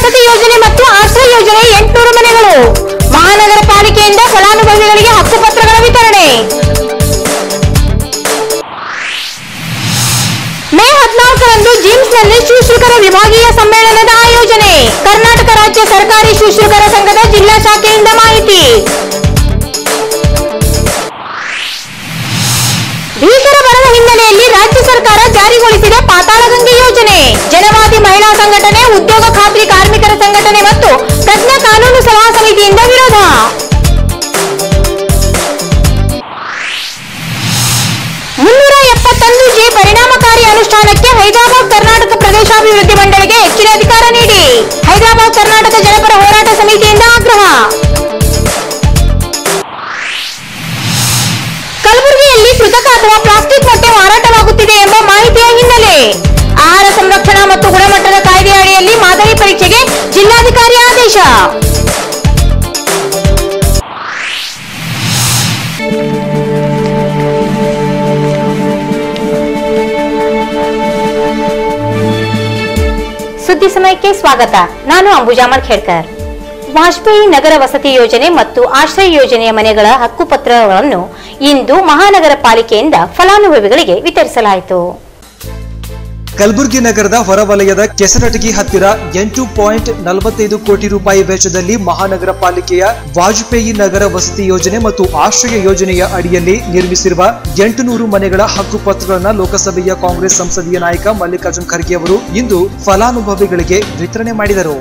ವಸತಿ ಯೋಜನೆ ಮತ್ತು ಆಶ್ರಯ ಯೋಜನೆ ಎಂಟುನೂರು ಮನೆಗಳು ಮಹಾನಗರ ಪಾಲಿಕೆಯಿಂದ ಫಲಾನುಭವಿಗಳಿಗೆ ಹಕ್ಕುಪತ್ರಗಳ ವಿತರಣೆ ಮೇ ಹದಿನಾಲ್ಕರಂದು ಜಿಮ್ಸ್ನಲ್ಲಿ ಶುಶ್ರೂಷಕರ ವಿಭಾಗೀಯ ಸಮ್ಮೇಳನದ ಆಯೋಜನೆ ಕರ್ನಾಟಕ ರಾಜ್ಯ ಸರ್ಕಾರಿ ಶುಶ್ರೂಷಕರ ಸಂಘದ ಜಿಲ್ಲಾ ಶಾಖೆಯಿಂದ ಮಾಹಿತಿ ಭೀಕರ ಬರದ ಹಿನ್ನೆಲೆಯಲ್ಲಿ ರಾಜ್ಯ ಸರ್ಕಾರ ಜಾರಿಗೊಳಿಸಿದ ಪಾತಾಳಗಂಗೆ ಯೋಜನೆ ಜನವಾದಿ ಮಹಿಳಾ ಸಂಘಟನೆ ಉದ್ಯೋಗ ಖಾತ್ರಿ ಕಾರ್ಮಿಕರ ಸಂಘಟನೆ ಮತ್ತು ತಜ್ಞ ಕಾನೂನು ಸಲಹಾ ಸಮಿತಿಯಿಂದ ವಿರೋಧ ಮುನ್ನೂರ ಎಪ್ಪತ್ತೊಂದು ಜೆ ಪರಿಣಾಮಕಾರಿ ಅನುಷ್ಠಾನಕ್ಕೆ ಹೈದರಾಬಾದ್ ಕರ್ನಾಟಕ ಪ್ರದೇಶಾಭಿವೃದ್ಧಿ ಮಂಡಳಿಗೆ ಹೆಚ್ಚಿನ ಅಧಿಕಾರ ನೀಡಿ ಹೈದರಾಬಾದ್ ಕರ್ನಾಟಕ ಜನಪರ ಹೋರಾಟ ಸಮಿತಿಯಿಂದ ಆಗ್ರಹ ಕಲಬುರಗಿಯಲ್ಲಿ ಕೃತಕ ಅಥವಾ ಪ್ಲಾಸ್ಟಿಕ್ ಮೊಟ್ಟೆ ಮಾರಾಟವಾಗುತ್ತಿದೆ ಎಂಬ ಮಾಹಿತಿಯ ಹಿನ್ನೆಲೆ ಆಹಾರ ಸಂರಕ್ಷಣಾ ಮತ್ತು ಗುಣಮಟ್ಟದ ಕಾಯ್ದೆ ಅಡಿಯಲ್ಲಿ ಮಾದರಿ ಪರೀಕ್ಷೆಗೆ ಜಿಲ್ಲಾಧಿಕಾರಿ ಆದೇಶ ಸುದ್ದಿ ಸಮಯಕ್ಕೆ ಸ್ವಾಗತ ನಾನು ಅಂಬುಜಾಮರ್ ಖೇಡ್ಕರ್ ವಾಜಪೇಯಿ ನಗರ ವಸತಿ ಯೋಜನೆ ಮತ್ತು ಆಶ್ರಯ ಯೋಜನೆಯ ಮನೆಗಳ ಹಕ್ಕುಪತ್ರಗಳನ್ನು ಇಂದು ಮಹಾನಗರ ಪಾಲಿಕೆಯಿಂದ ಫಲಾನುಭವಿಗಳಿಗೆ ವಿತರಿಸಲಾಯಿತು ಕಲಬುರಗಿ ನಗರದ ಹೊರವಲಯದ ಕೆಸರಟಗಿ ಹತ್ತಿರ ಎಂಟು ಪಾಯಿಂಟ್ ನಲವತ್ತೈದು ಕೋಟಿ ರೂಪಾಯಿ ವೆಚ್ಚದಲ್ಲಿ ಮಹಾನಗರ ಪಾಲಿಕೆಯ ವಾಜಪೇಯಿ ನಗರ ವಸತಿ ಯೋಜನೆ ಮತ್ತು ಆಶ್ರಯ ಯೋಜನೆಯ ಅಡಿಯಲ್ಲಿ ನಿರ್ಮಿಸಿರುವ ಎಂಟುನೂರು ಮನೆಗಳ ಹಕ್ಕುಪತ್ರಗಳನ್ನು ಲೋಕಸಭೆಯ ಕಾಂಗ್ರೆಸ್ ಸಂಸದೀಯ ನಾಯಕ ಮಲ್ಲಿಕಾರ್ಜುನ್ ಖರ್ಗೆ ಅವರು ಇಂದು ಫಲಾನುಭವಿಗಳಿಗೆ ವಿತರಣೆ ಮಾಡಿದರು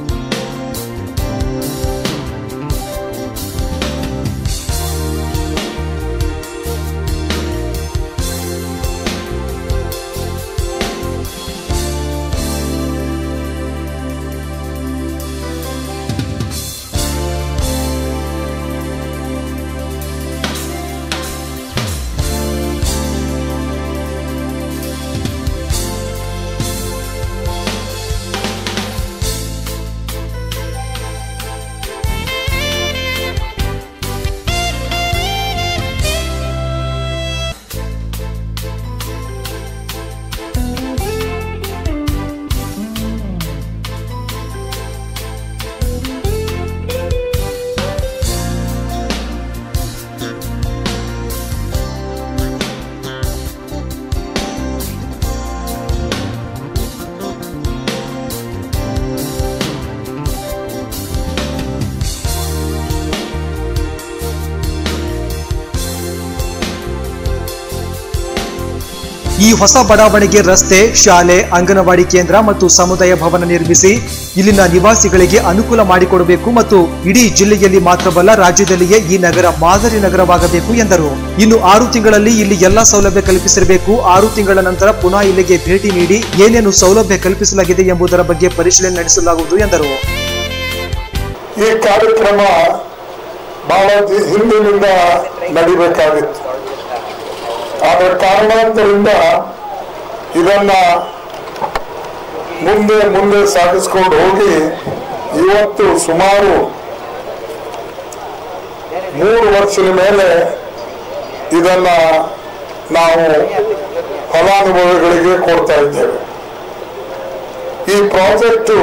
ಈ ಹೊಸ ಬಡಾವಣೆಗೆ ರಸ್ತೆ ಶಾಲೆ ಅಂಗನವಾಡಿ ಕೇಂದ್ರ ಮತ್ತು ಸಮುದಾಯ ಭವನ ನಿರ್ಮಿಸಿ ಇಲ್ಲಿನ ನಿವಾಸಿಗಳಿಗೆ ಅನುಕೂಲ ಮಾಡಿಕೊಡಬೇಕು ಮತ್ತು ಇಡೀ ಜಿಲ್ಲೆಯಲ್ಲಿ ಮಾತ್ರವಲ್ಲ ರಾಜ್ಯದಲ್ಲಿಯೇ ಈ ನಗರ ಮಾದರಿ ನಗರವಾಗಬೇಕು ಎಂದರು ಇನ್ನು ಆರು ತಿಂಗಳಲ್ಲಿ ಇಲ್ಲಿ ಎಲ್ಲಾ ಸೌಲಭ್ಯ ಕಲ್ಪಿಸಿರಬೇಕು ಆರು ತಿಂಗಳ ನಂತರ ಪುನಃ ಇಲ್ಲಿಗೆ ಭೇಟಿ ನೀಡಿ ಏನೇನು ಸೌಲಭ್ಯ ಕಲ್ಪಿಸಲಾಗಿದೆ ಎಂಬುದರ ಬಗ್ಗೆ ಪರಿಶೀಲನೆ ನಡೆಸಲಾಗುವುದು ಎಂದರು ಈ ಕಾರ್ಯಕ್ರಮ ಬಹಳ ದಿ- ಹಿಂದಿನಿಂದ ನಡಿಬೇಕಾಗಿತ್ತು ಆದ್ರೆ ಕಾರಣಾಂತರಿಂದ ಇದನ್ನ ಮುಂದೆ ಮುಂದೆ ಸಾಗಿಸ್ಕೊಂಡು ಹೋಗಿ ಇವತ್ತು ಸುಮಾರು ಮೂರು ವರ್ಷದ ಮೇಲೆ ಇದನ್ನ ನಾವು ಫಲಾನುಭವಿಗಳಿಗೆ ಕೊಡ್ತಾ ಇದ್ದೇವೆ ಈ ಪ್ರಾಜೆಕ್ಟು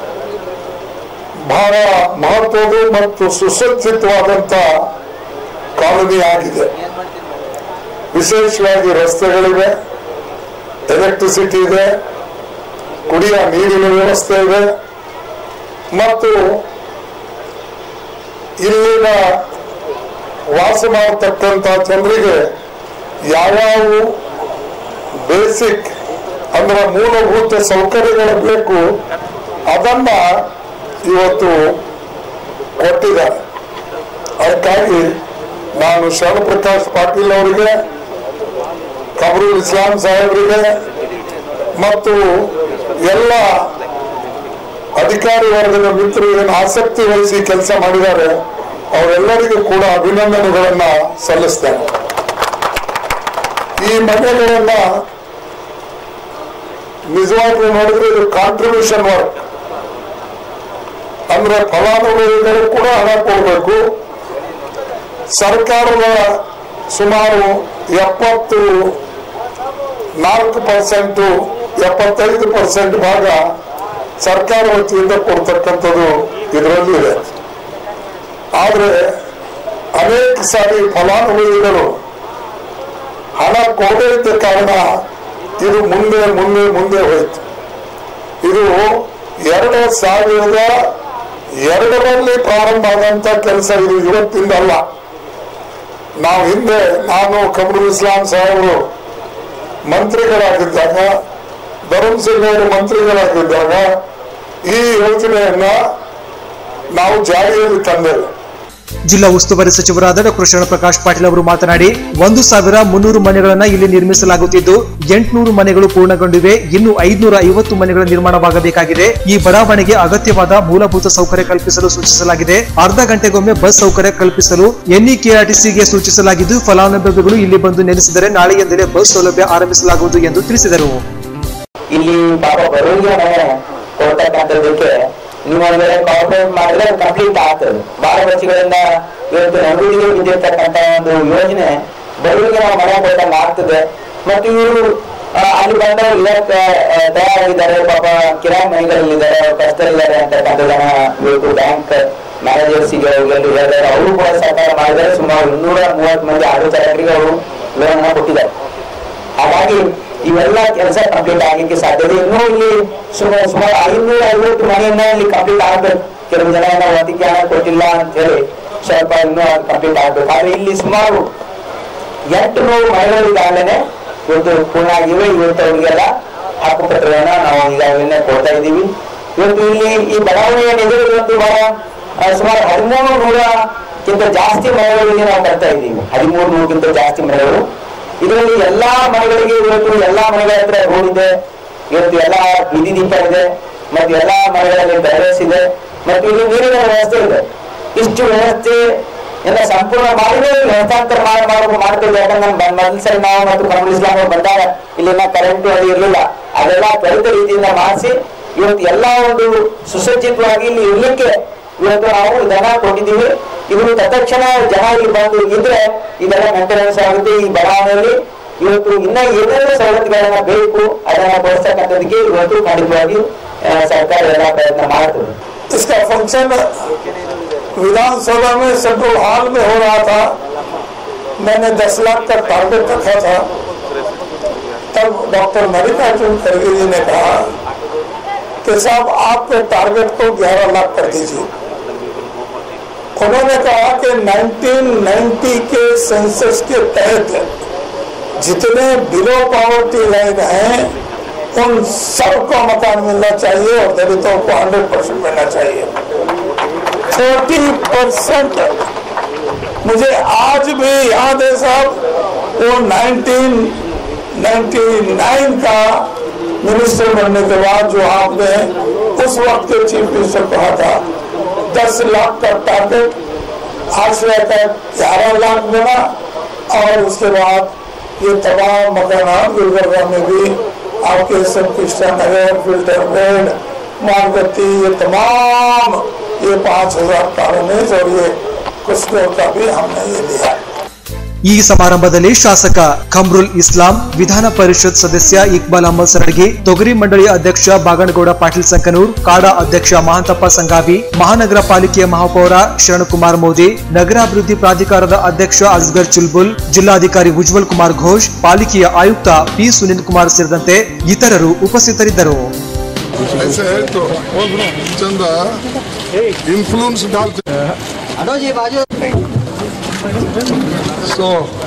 ಬಹಳ ಮಹತ್ವದ ಮತ್ತು ಸುಸಜ್ಜಿತವಾದಂತ ಕಾಲನಿ ಆಗಿದೆ ವಿಶೇಷವಾಗಿ ರಸ್ತೆಗಳಿವೆ ಎಲೆಕ್ಟ್ರಿಸಿಟಿ ಇದೆ ಕುಡಿಯ ನೀರಿನ ವ್ಯವಸ್ಥೆ ಇದೆ ಮತ್ತು ಇಲ್ಲಿನ ವಾಸ ಮಾಡತಕ್ಕಂತ ಜನರಿಗೆ ಯಾವ್ಯಾವ ಬೇಸಿಕ್ ಅಂದ್ರೆ ಮೂಲಭೂತ ಸೌಕರ್ಯಗಳು ಬೇಕು ಅದನ್ನ ಇವತ್ತು ಕೊಟ್ಟಿದ್ದಾರೆ ಅದಕ್ಕಾಗಿ ನಾನು ಶರಣಪ್ರಕಾಶ್ ಪಾಟೀಲ್ ಅವರಿಗೆ ಕಮರುಲ್ ಇಸ್ಲಾಂ ಸಾಹೇಬರಿಗೆ ಮತ್ತು ಎಲ್ಲ ಅಧಿಕಾರಿ ವರ್ಗದ ಮಿತ್ರರು ಏನು ಆಸಕ್ತಿ ವಹಿಸಿ ಕೆಲಸ ಮಾಡಿದ್ದಾರೆ ಅವರೆಲ್ಲರಿಗೂ ಕೂಡ ಅಭಿನಂದನೆಗಳನ್ನ ಸಲ್ಲಿಸ್ತೇನೆ ಈ ಮನೆಗಳನ್ನ ನಿಜವಾಗ್ಲೂ ನೋಡಿದ್ರೆ ಇದು ಕಾಂಟ್ರಿಬ್ಯೂಷನ್ ವರ್ಕ್ ಅಂದ್ರೆ ಫಲಾನುಭವಿಗಳು ಕೂಡ ಹಣ ಕೊಡಬೇಕು ಸರ್ಕಾರದ ಸುಮಾರು ಎಪ್ಪತ್ತು ನಾಲ್ಕು ಪರ್ಸೆಂಟ್ ಎಪ್ಪತ್ತೈದು ಪರ್ಸೆಂಟ್ ಭಾಗ ಸರ್ಕಾರ ವತಿಯಿಂದ ಕೊಡ್ತಕ್ಕಂಥದ್ದು ಇದರಲ್ಲಿ ಇದೆ ಆದ್ರೆ ಅನೇಕ ಸಾರಿ ಫಲಾನುಭವಿಗಳು ಹಣ ಕೊಡದೇ ಇದ್ದ ಕಾರಣ ಇದು ಮುಂದೆ ಮುಂದೆ ಮುಂದೆ ಹೋಯ್ತು ಇದು ಎರಡು ಸಾವಿರದ ಎರಡರಲ್ಲಿ ಪ್ರಾರಂಭ ಆದಂತ ಕೆಲಸ ಇದು ಇವತ್ತಿಂದ ಅಲ್ಲ ನಾವು ಹಿಂದೆ ನಾನು ಕಮರುಲ್ ಇಸ್ಲಾಂ ಸಾಹೇಬರು ಮಂತ್ರಿಗಳಾಗಿದ್ದಾಗ ಧರ್ಮ್ ಸಿಂಗ್ ಅವರು ಮಂತ್ರಿಗಳಾಗಿದ್ದಾಗ ಈ ಯೋಜನೆಯನ್ನ ನಾವು ಜಾರಿಯಲ್ಲಿ ತಂದೆವು ಜಿಲ್ಲಾ ಉಸ್ತುವಾರಿ ಸಚಿವರಾದ ಡಾಕ್ಟರ್ ಶರಣಪ್ರಕಾಶ್ ಪಾಟೀಲ್ ಅವರು ಮಾತನಾಡಿ ಒಂದು ಸಾವಿರ ಮುನ್ನೂರು ಮನೆಗಳನ್ನ ಇಲ್ಲಿ ನಿರ್ಮಿಸಲಾಗುತ್ತಿದ್ದು ಎಂಟುನೂರು ಮನೆಗಳು ಪೂರ್ಣಗೊಂಡಿವೆ ಇನ್ನು ಐದುನೂರ ಐವತ್ತು ಮನೆಗಳ ನಿರ್ಮಾಣವಾಗಬೇಕಾಗಿದೆ ಈ ಬಡಾವಣೆಗೆ ಅಗತ್ಯವಾದ ಮೂಲಭೂತ ಸೌಕರ್ಯ ಕಲ್ಪಿಸಲು ಸೂಚಿಸಲಾಗಿದೆ ಅರ್ಧ ಗಂಟೆಗೊಮ್ಮೆ ಬಸ್ ಸೌಕರ್ಯ ಕಲ್ಪಿಸಲು ಎನ್ಇಕೆಆರ್ಟಿಸಿಗೆ ಸೂಚಿಸಲಾಗಿದ್ದು ಫಲಾನುಭವಿಗಳು ಇಲ್ಲಿ ಬಂದು ನೆಲೆಸಿದರೆ ನಾಳೆಯಿಂದಲೇ ಬಸ್ ಸೌಲಭ್ಯ ಆರಂಭಿಸಲಾಗುವುದು ಎಂದು ತಿಳಿಸಿದರು ಇಲ್ಲಿ ಪಾಪ ಬಡವರಿಗೆ ಮನೆ ಕೊಡ್ತಕ್ಕಂಥದ್ದಕ್ಕೆ ನೀವು ಒಂದು ವೇಳೆ ಕಾರ್ಪೊರೇಟ್ ಮಾಡಿದ್ರೆ ಕಂಪ್ಲೀಟ್ ಆಗ್ತದೆ ಬಹಳ ವರ್ಷಗಳಿಂದ ಇವತ್ತು ನಡುವಿಗೆ ಬಿದ್ದಿರ್ತಕ್ಕಂಥ ಒಂದು ಯೋಜನೆ ಬಡವರಿಗೆ ನಾವು ಮನೆ ಕೊಟ್ಟಂಗೆ ಆಗ್ತದೆ ಮತ್ತು ಇವರು ಅಲ್ಲಿ ಬಂದವರು ಇವತ್ತು ಆ, ತಯಾರಾಗಿದ್ದಾರೆ ಪಾಪ ಕಿರಾಯಿ ಮನೆಗಳಲ್ಲಿದ್ದಾರೆ ಅವ್ರು ಕಷ್ಟದಲ್ಲಿದ್ದಾರೆ ಅಂತಕ್ಕಂಥದ್ದನ್ನ ಇವತ್ತು ಬ್ಯಾಂಕ್ ಮ್ಯಾನೇಜರ್ಸಿಗೆ ಅವ್ರಿಗೆಲ್ಲ ಹೇಳಿದ್ದಾರೆ ಅವರು ಕೂಡ ಸಹಕಾರ ಮಾಡಿದ್ದಾರೆ ಸುಮಾರು ಇನ್ನೂರ ಮೂವತ್ತು ಮಂದಿ ಆಟೋ ಚಾಲಕರಿಗೆ ಅವರು ಲೋನ್ ಅನ್ನ ಕೊಟ್ಟಿದ್ದಾರೆ ಹಾಗಾಗಿ ಇವೆಲ್ಲ ಕೆಲಸ ಕಂಪ್ಲೀಟ್ ಆಗಲಿಕ್ಕೆ ಸಾಧ್ಯತೆ ಇನ್ನೂ ಇಲ್ಲಿ ಸುಮಾರು ಸುಮಾರು ಐನೂರ ಐವತ್ತು ಮನೆಯನ್ನ ಇಲ್ಲಿ ಕಂಪ್ಲೀಟ್ ಆಗ್ಬೇಕು ಕೆಲವು ಜನ ಏನೋ ಒದಗಿ ಹಣ ಕೊಟ್ಟಿಲ್ಲ ಅಂತ ಹೇಳಿ ಸ್ವಲ್ಪ ಇನ್ನೂ ಕಂಪ್ಲೀಟ್ ಆಗ್ಬೇಕು ಆದ್ರೆ ಇಲ್ಲಿ ಸುಮಾರು ಎಂಟು ನೂರು ಮನೆಗಳು ಈಗಾಗಲೇ ಇವತ್ತು ಪೂರ್ಣ ಆಗಿವೆ ಇವತ್ತು ಅವರಿಗೆಲ್ಲ ಹಕ್ಕುಪತ್ರಗಳನ್ನ ನಾವು ಈಗಾಗಲೇ ಕೊಡ್ತಾ ಇದ್ದೀವಿ ಇವತ್ತು ಇಲ್ಲಿ ಈ ಬಡಾವಣೆಯ ಎದುರು ಇವತ್ತು ಬಹಳ ಆ, ಸುಮಾರು ಹದಿಮೂರು ನೂರಕ್ಕಿಂತ ಜಾಸ್ತಿ ಮನೆಗಳಿಗೆ ನಾವು ಕಟ್ತಾ ಇದ್ದೀವಿ ಹದಿಮೂರು ನೂರಕ್ಕಿಂತ ಜಾಸ್ತಿ ಮನೆಗಳು ಇದರಲ್ಲಿ ಎಲ್ಲಾ ಮನೆಗಳಿಗೆ ಇವತ್ತು ಎಲ್ಲಾ ಮನೆಗಳ ಹತ್ರ ರೋಡ್ ಇದೆ ಇವತ್ತು ಎಲ್ಲಾ ಬೀದಿ ದೀಪ ಇದೆ ಮತ್ತು ಎಲ್ಲಾ ಮನೆಗಳಲ್ಲಿ ಟೆರೆಸ್ ಇದೆ ಮತ್ತು ಇಲ್ಲಿ ನೀರಿನ ವ್ಯವಸ್ಥೆ ಇದೆ ಇಷ್ಟು ವ್ಯವಸ್ಥೆ ಎಲ್ಲ ಸಂಪೂರ್ಣ ಮಾಡಿದ್ರೆ ಇಲ್ಲಿ ಹಸ್ತಾಂತರ ಮಾಡಿ ಮಾಡಬೇಕು ಮಾಡ್ತೀವಿ ಯಾಕಂದ್ರೆ ನಮ್ಮ ಮೊದಲ ಸರಿ ನಾವು ಮತ್ತು ಕಮಲ್ ಇಸ್ಲಾಂ ಅವ್ರು ಬಂದಾಗ ಇಲ್ಲಿನ ಕರೆಂಟ್ ಅದು ಇರಲಿಲ್ಲ ಅದೆಲ್ಲ ತ್ವರಿತ ರೀತಿಯಿಂದ ಮಾಡಿಸಿ ಇವತ್ತು ಎಲ್ಲ ಒಂದು ಸುಸಜ್ಜಿತವಾಗಿ ಇಲ್ಲಿ ಇರ್ಲಿಕ್ಕೆ ಇವತ್ತು ನಾವು ಇದನ್ನ ಕೊಟ್ಟಿದ್ದೀವಿ ಇದು ತತ್ಕ್ಷಣ ಜನ ಇಲ್ಲಿ ಬಂದು ಇದ್ರೆ ಇದೆಲ್ಲ ಮೇಂಟೆನೆನ್ಸ್ ಆಗುತ್ತೆ ಈ ಬಡಾವಣೆಯಲ್ಲಿ ಇವತ್ತು ಇನ್ನ ಏನೆಲ್ಲ ಸವಲತ್ತುಗಳನ್ನ ಬೇಕು ಅದನ್ನ ಕೊಡಿಸ್ತಕ್ಕಂಥದಕ್ಕೆ ಇವತ್ತು ಖಂಡಿತವಾಗಿ ಆ, ಸರ್ಕಾರ ಎಲ್ಲ ಪ್ರಯತ್ನ ಮಾಡ್ತದೆ इसका फंक्शन विधानसभा में सेंट्रल हॉल में हो रहा था मैंने 10 लाख का टारगेट रखा था तब डॉक्टर मल्लिकार्जुन खड़गे जी ने कहा कि साहब आपके टारगेट को 11 लाख कर दीजिए उन्होंने कहा कि 1990 के सेंसस के तहत जितने बिलो पॉवर्टी लाइन हैं उन सबको मकान मिलना चाहिए और दलितों को 100 परसेंट मिलना चाहिए 40 परसेंट मुझे आज भी याद है साहब वो 1999 का मिनिस्टर बनने के बाद जो आपने उस वक्त के चीफ मिनिस्टर कहा था 10 लाख का टारगेट आश्रय का ग्यारह लाख मिला और उसके बाद ये तमाम मकान गुलबर्गा में भी आपके सब कृष्णा नगर फिल्टर बेड मालगत्ती ये तमाम ये पाँच हजार कॉलोनीज और ये कुछ का भी हमने ये लिया ಈ ಸಮಾರಂಭದಲ್ಲಿ ಶಾಸಕ ಖಮ್ರುಲ್ ಇಸ್ಲಾಂ ವಿಧಾನ ಪರಿಷತ್ ಸದಸ್ಯ ಇಕ್ಬಾಲ್ ಅಹಮದ್ ಸರಡ್ಗಿ ತೊಗರಿ ಮಂಡಳಿ ಅಧ್ಯಕ್ಷ ಬಾಗಣಗೌಡ ಪಾಟೀಲ್ ಸಂಕನೂರ್ ಕಾಡಾ ಅಧ್ಯಕ್ಷ ಮಹಾಂತಪ್ಪ ಸಂಗಾವಿ ಮಹಾನಗರ ಪಾಲಿಕೆಯ ಮಹಾಪೌರ ಶರಣಕುಮಾರ್ ಮೋದಿ ನಗರಾಭಿವೃದ್ಧಿ ಪ್ರಾಧಿಕಾರದ ಅಧ್ಯಕ್ಷ ಅಸ್ಗರ್ ಚುಲ್ಬುಲ್ ಜಿಲ್ಲಾಧಿಕಾರಿ ಉಜ್ವಲ್ ಕುಮಾರ್ ಘೋಷ್ ಪಾಲಿಕೆಯ ಆಯುಕ್ತ ಪಿ ಸುನಿಲ್ ಕುಮಾರ್ ಸೇರಿದಂತೆ ಇತರರು ಉಪಸ್ಥಿತರಿದ್ದರು ऐसे है तो चंदा इन्फ्लुएंस डालते सो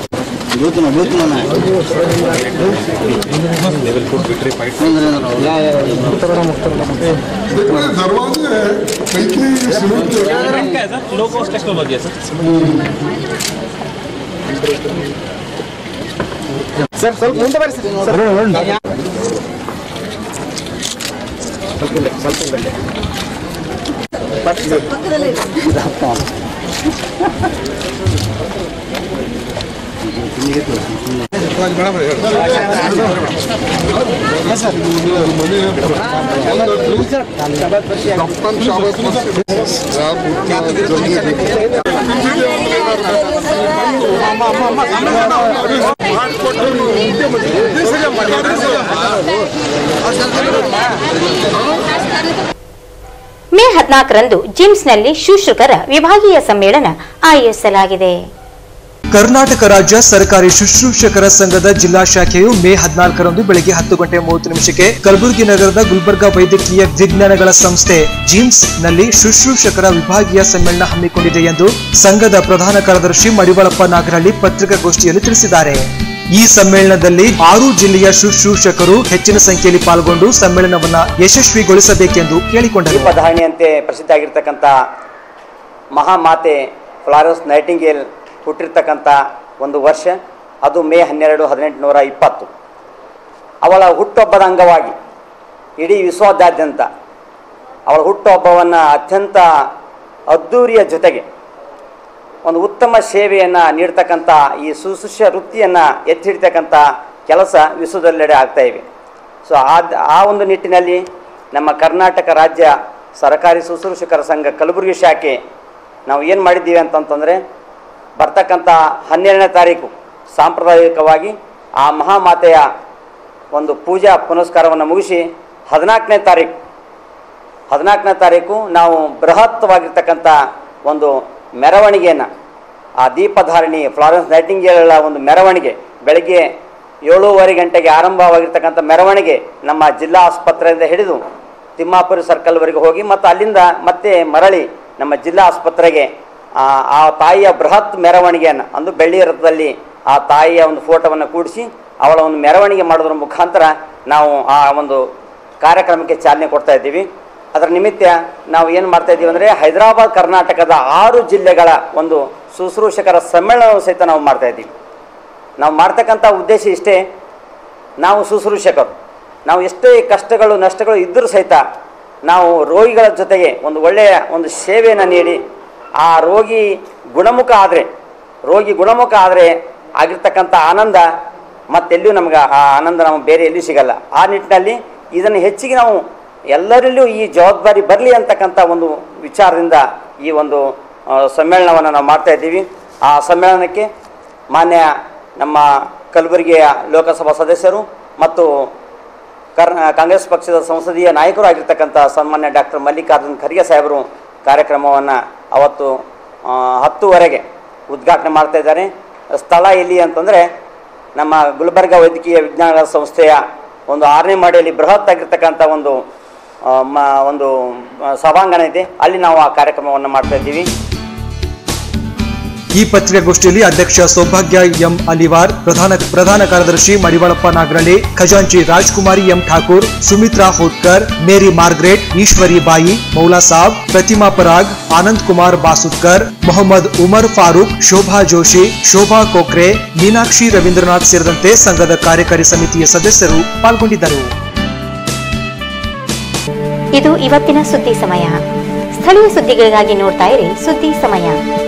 देखो ये दरवाजे हैं कहीं कहीं सीमेंट के लो कॉस्ट टेक्नोलॉजी है सर कप्तान शाबाश आप उतना जमीन ಹದಿನಾಲ್ಕರಂದು ಜಿಮ್ಸ್ನಲ್ಲಿ ಶುಶ್ರೂಷಕರ ವಿಭಾಗೀಯ ಸಮ್ಮೇಳನ ಆಯೋಜಿಸಲಾಗಿದೆ ಕರ್ನಾಟಕ ರಾಜ್ಯ ಸರ್ಕಾರಿ ಶುಶ್ರೂಷಕರ ಸಂಘದ ಜಿಲ್ಲಾ ಶಾಖೆಯು ಮೇ ಹದಿನಾಲ್ಕರಂದು ಬೆಳಗ್ಗೆ ಹತ್ತು ಗಂಟೆ ಮೂವತ್ತು ನಿಮಿಷಕ್ಕೆ ಕಲಬುರಗಿ ನಗರದ ಗುಲ್ಬರ್ಗಾ ವೈದ್ಯಕೀಯ ವಿಜ್ಞಾನಗಳ ಸಂಸ್ಥೆ ಜಿಮ್ಸ್ ನಲ್ಲಿ ಶುಶ್ರೂಷಕರ ವಿಭಾಗೀಯ ಸಮ್ಮೇಳನ ಹಮ್ಮಿಕೊಂಡಿದೆ ಎಂದು ಸಂಘದ ಪ್ರಧಾನ ಕಾರ್ಯದರ್ಶಿ ಮಡಿವಾಳಪ್ಪ ನಾಗರಹಳ್ಳಿ ಪತ್ರಿಕಾಗೋಷ್ಠಿಯಲ್ಲಿ ತಿಳಿಸಿದ್ದಾರೆ ಈ ಸಮ್ಮೇಳನದಲ್ಲಿ ಆರು ಜಿಲ್ಲೆಯ ಶುಶ್ರೂಷಕರು ಹೆಚ್ಚಿನ ಸಂಖ್ಯೆಯಲ್ಲಿ ಪಾಲ್ಗೊಂಡು ಸಮ್ಮೇಳನವನ್ನ ಯಶಸ್ವಿಗೊಳಿಸಬೇಕೆಂದು ಕೇಳಿಕೊಂಡರು ದೀಪಧಾರಣೆಯಂತೆ ಪ್ರಸಿದ್ಧ ಆಗಿರ್ತಕ್ಕಂಥ ಮಹಾಮಾತೆ ಫ್ಲಾರೆನ್ಸ್ ನೈಟಿಂಗೇಲ್ ಹುಟ್ಟಿರ್ತಕ್ಕಂಥ ಒಂದು ವರ್ಷ ಅದು ಮೇ ಹನ್ನೆರಡು ಹದಿನೆಂಟುನೂರ ಇಪ್ಪತ್ತು ಅವಳ ಹುಟ್ಟುಹಬ್ಬದ ಅಂಗವಾಗಿ ಇಡೀ ವಿಶ್ವದಾದ್ಯಂತ ಅವಳ ಹುಟ್ಟುಹಬ್ಬವನ್ನು ಅತ್ಯಂತ ಅದ್ಧೂರಿಯ ಜೊತೆಗೆ ಒಂದು ಉತ್ತಮ ಸೇವೆಯನ್ನು ನೀಡ್ತಕ್ಕಂಥ ಈ ಸುಶಿಷ್ಯ ವೃತ್ತಿಯನ್ನು ಎತ್ತಿ ಹಿಡಿತಕ್ಕಂಥ ಕೆಲಸ ವಿಶ್ವದೆಲ್ಲೆಡೆ ಆಗ್ತಾ ಇವೆ ಸೊ ಆ ಆ ಒಂದು ನಿಟ್ಟಿನಲ್ಲಿ ನಮ್ಮ ಕರ್ನಾಟಕ ರಾಜ್ಯ ಸರ್ಕಾರಿ ಶುಶ್ರೂಷಕರ ಸಂಘ ಕಲಬುರಗಿ ಶಾಖೆ ನಾವು ಏನು ಮಾಡಿದ್ದೀವಿ ಅಂತಂತಂದರೆ ಬರ್ತಕ್ಕಂಥ ಹನ್ನೆರಡನೇ ತಾರೀಕು ಸಾಂಪ್ರದಾಯಿಕವಾಗಿ ಆ ಮಹಾಮಾತೆಯ ಒಂದು ಪೂಜಾ ಪುನಸ್ಕಾರವನ್ನು ಮುಗಿಸಿ ಹದಿನಾಲ್ಕನೇ ತಾರೀಕು ಹದಿನಾಲ್ಕನೇ ತಾರೀಕು ನಾವು ಬೃಹತ್ವಾಗಿರ್ತಕ್ಕಂಥ ಒಂದು ಮೆರವಣಿಗೆಯನ್ನು ಆ ದೀಪಧಾರಣಿ ಫ್ಲಾರೆನ್ಸ್ ನೈಟಿಂಗೇಳ ಒಂದು ಮೆರವಣಿಗೆ ಬೆಳಗ್ಗೆ ಏಳೂವರೆ ಗಂಟೆಗೆ ಆರಂಭವಾಗಿರ್ತಕ್ಕಂಥ ಮೆರವಣಿಗೆ ನಮ್ಮ ಜಿಲ್ಲಾ ಆಸ್ಪತ್ರೆಯಿಂದ ಹಿಡಿದು ತಿಮ್ಮಾಪುರಿ ಸರ್ಕಲ್ವರೆಗೆ ಹೋಗಿ ಮತ್ತು ಅಲ್ಲಿಂದ ಮತ್ತೆ ಮರಳಿ ನಮ್ಮ ಜಿಲ್ಲಾ ಆಸ್ಪತ್ರೆಗೆ ಆ ಆ ತಾಯಿಯ ಬೃಹತ್ ಮೆರವಣಿಗೆಯನ್ನು ಅಂದು ಬೆಳ್ಳಿ ರಥದಲ್ಲಿ ಆ ತಾಯಿಯ ಒಂದು ಫೋಟೋವನ್ನು ಕೂಡಿಸಿ ಅವಳ ಒಂದು ಮೆರವಣಿಗೆ ಮಾಡೋದ್ರ ಮುಖಾಂತರ ನಾವು ಆ ಒಂದು ಕಾರ್ಯಕ್ರಮಕ್ಕೆ ಚಾಲನೆ ಕೊಡ್ತಾ ಇದ್ದೀವಿ ಅದರ ನಿಮಿತ್ತ ನಾವು ಏನು ಮಾಡ್ತಾ ಇದ್ದೀವಿ ಅಂದರೆ ಹೈದರಾಬಾದ್ ಕರ್ನಾಟಕದ ಆರು ಜಿಲ್ಲೆಗಳ ಒಂದು ಶುಶ್ರೂಷಕರ ಸಮ್ಮೇಳನ ಸಹಿತ ನಾವು ಮಾಡ್ತಾ ಇದ್ದೀವಿ ನಾವು ಮಾಡ್ತಕ್ಕಂಥ ಉದ್ದೇಶ ಇಷ್ಟೇ ನಾವು ಶುಶ್ರೂಷಕರು ನಾವು ಎಷ್ಟೇ ಕಷ್ಟಗಳು ನಷ್ಟಗಳು ಇದ್ದರೂ ಸಹಿತ ನಾವು ರೋಗಿಗಳ ಜೊತೆಗೆ ಒಂದು ಒಳ್ಳೆಯ ಒಂದು ಸೇವೆಯನ್ನು ನೀಡಿ ಆ ರೋಗಿ ಗುಣಮುಖ ಆದರೆ ರೋಗಿ ಗುಣಮುಖ ಆದರೆ ಆಗಿರ್ತಕ್ಕಂಥ ಆನಂದ ಮತ್ತೆಲ್ಲೂ ನಮ್ಗೆ ಆ ಆನಂದ ನಮಗೆ ಬೇರೆ ಎಲ್ಲಿಯೂ ಸಿಗಲ್ಲ ಆ ನಿಟ್ಟಿನಲ್ಲಿ ಇದನ್ನು ಹೆಚ್ಚಿಗೆ ನಾವು ಎಲ್ಲರಲ್ಲೂ ಈ ಜವಾಬ್ದಾರಿ ಬರಲಿ ಅಂತಕ್ಕಂಥ ಒಂದು ವಿಚಾರದಿಂದ ಈ ಒಂದು ಆ, ಸಮ್ಮೇಳನವನ್ನು ನಾವು ಮಾಡ್ತಾ ಇದ್ದೀವಿ ಆ ಸಮ್ಮೇಳನಕ್ಕೆ ಮಾನ್ಯ ನಮ್ಮ ಕಲಬುರಗಿಯ ಲೋಕಸಭಾ ಸದಸ್ಯರು ಮತ್ತು ಕರ್ ಕಾಂಗ್ರೆಸ್ ಪಕ್ಷದ ಸಂಸದೀಯ ನಾಯಕರು ಆಗಿರ್ತಕ್ಕಂಥ ಸನ್ಮಾನ್ಯ ಡಾಕ್ಟರ್ ಮಲ್ಲಿಕಾರ್ಜುನ್ ಖರ್ಗೆ ಸಾಹೇಬರು ಕಾರ್ಯಕ್ರಮವನ್ನು ಅವತ್ತು ಆ, ಹತ್ತುವರೆಗೆ ಉದ್ಘಾಟನೆ ಮಾಡ್ತಾ ಇದ್ದಾರೆ ಸ್ಥಳ ಎಲ್ಲಿ ಅಂತಂದರೆ ನಮ್ಮ ಗುಲ್ಬರ್ಗ ವೈದ್ಯಕೀಯ ವಿಜ್ಞಾನಗಳ ಸಂಸ್ಥೆಯ ಒಂದು ಆರನೇ ಮಾಡಿಯಲ್ಲಿ ಬೃಹತ್ ಆಗಿರ್ತಕ್ಕಂಥ ಒಂದು ಆ, ಮ ಒಂದು ಆ, ಸಭಾಂಗಣ ಇದೆ ಅಲ್ಲಿ ನಾವು ಆ ಕಾರ್ಯಕ್ರಮವನ್ನು ಮಾಡ್ತಾ ಇದ್ದೀವಿ ಈ ಪತ್ರಿಕಾಗೋಷ್ಠಿಯಲ್ಲಿ ಅಧ್ಯಕ್ಷ ಸೌಭಾಗ್ಯ ಎಂ ಅಲಿವಾರ್ ಪ್ರಧಾನ ಪ್ರಧಾನ ಕಾರ್ಯದರ್ಶಿ ಮಡಿವಾಳಪ್ಪ ನಾಗರಳ್ಳಿ ಖಜಾಂಚಿ Rajkumari M Thakur Sumitra Hotkar Mary Margaret Ishwari Bai Maula Sab ಪ್ರತಿಮಾ ಪರಾಗ್ ಆನಂದ್ ಕುಮಾರ್ ಬಾಸುತ್ಕರ್ ಮೊಹಮ್ಮದ್ ಉಮರ್ ಫಾರೂಕ್ ಶೋಭಾ ಜೋಶಿ ಶೋಭಾ ಕೋಕ್ರೆ ಮೀನಾಕ್ಷಿ ರವೀಂದ್ರನಾಥ್ ಸೇರಿದಂತೆ ಸಂಘದ ಕಾರ್ಯಕಾರಿ ಸಮಿತಿಯ ಸದಸ್ಯರು ಪಾಲ್ಗೊಂಡಿದ್ದರು ಇದು ಇವತ್ತಿನ ಸುದ್ದಿ ಸಮಯ ಸ್ಥಳೀಯ ಸುದ್ದಿಗಳಿಗಾಗಿ ನೋಡ್ತಾ ಇರಿ ಸುದ್ದಿ ಸಮಯ